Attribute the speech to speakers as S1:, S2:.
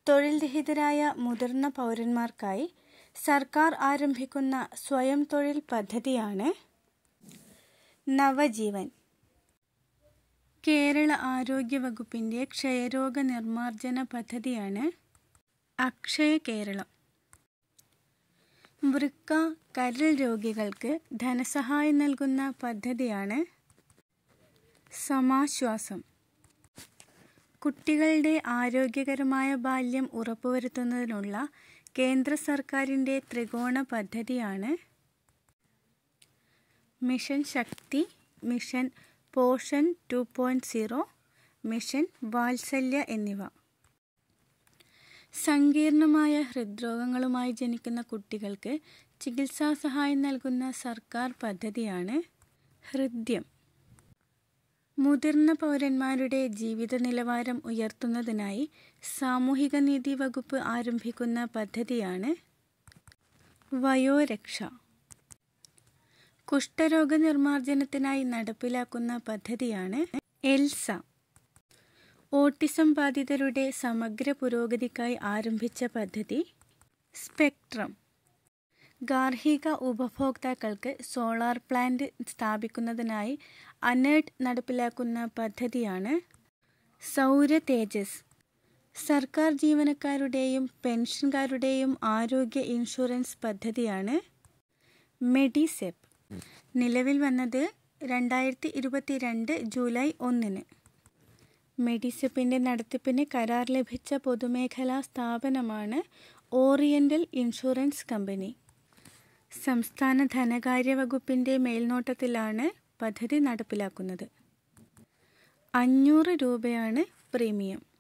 S1: തൊഴിൽ രഹിതരായ മുതിർന്ന പൗരന്മാർക്കായി സർക്കാർ ആരംഭിക്കുന്ന സ്വയം തൊഴിൽ പദ്ധതിയാണ് നവജീവൻ കേരള ആരോഗ്യ വകുപ്പിൻ്റെ ക്ഷയരോഗ നിർമ്മാർജ്ജന പദ്ധതിയാണ് അക്ഷയ കേരളം വൃക്ക കരൾ രോഗികൾക്ക് ധനസഹായം നൽകുന്ന പദ്ധതിയാണ് സമാശ്വാസം കുട്ടികളുടെ ആരോഗ്യകരമായ ബാല്യം ഉറപ്പുവരുത്തുന്നതിനുള്ള കേന്ദ്ര സർക്കാരിൻ്റെ ത്രികോണ പദ്ധതിയാണ് mission Shakti mission Poshan two point zero mission Vatsalya എന്നിവ സങ്കീർണമായ ഹൃദ്രോഗങ്ങളുമായി ജനിക്കുന്ന കുട്ടികൾക്ക് ചികിത്സാ സഹായം നൽകുന്ന സർക്കാർ പദ്ധതിയാണ് ഹൃദ്യം മുതിർന്ന പൗരന്മാരുടെ ജീവിത നിലവാരം ഉയർത്തുന്നതിനായി സാമൂഹിക നീതി വകുപ്പ് ആരംഭിക്കുന്ന പദ്ധതിയാണ് വയോരക്ഷ കുഷ്ഠരോഗ നിർമ്മാർജ്ജനത്തിനായി നടപ്പിലാക്കുന്ന പദ്ധതിയാണ് എൽസ ഓട്ടിസം ബാധിതരുടെ സമഗ്ര പുരോഗതിക്കായി ആരംഭിച്ച പദ്ധതി സ്പെക്ട്രം ഗാർഹിക ഉപഭോക്താക്കൾക്ക് സോളാർ പ്ലാന്റ് സ്ഥാപിക്കുന്നതിനായി അനേർട്ട് നടപ്പിലാക്കുന്ന പദ്ധതിയാണ് സൗര തേജസ് സർക്കാർ ജീവനക്കാരുടെയും പെൻഷൻകാരുടെയും ആരോഗ്യ ഇൻഷുറൻസ് പദ്ധതിയാണ് മെഡിസെപ്പ് നിലവിൽ വന്നത് രണ്ടായിരത്തി ഇരുപത്തി രണ്ട് ജൂലൈ ഒന്നിന് മെഡിസെപ്പിൻ്റെ നടത്തിപ്പിന് കരാർ ലഭിച്ച പൊതുമേഖലാ സ്ഥാപനമാണ് ഓറിയൻ്റൽ ഇൻഷുറൻസ് കമ്പനി സംസ്ഥാന ധനകാര്യ വകുപ്പിൻ്റെ മേൽനോട്ടത്തിലാണ് പദ്ധതി നടപ്പിലാക്കുന്നത് അഞ്ഞൂറ് രൂപയാണ് പ്രീമിയം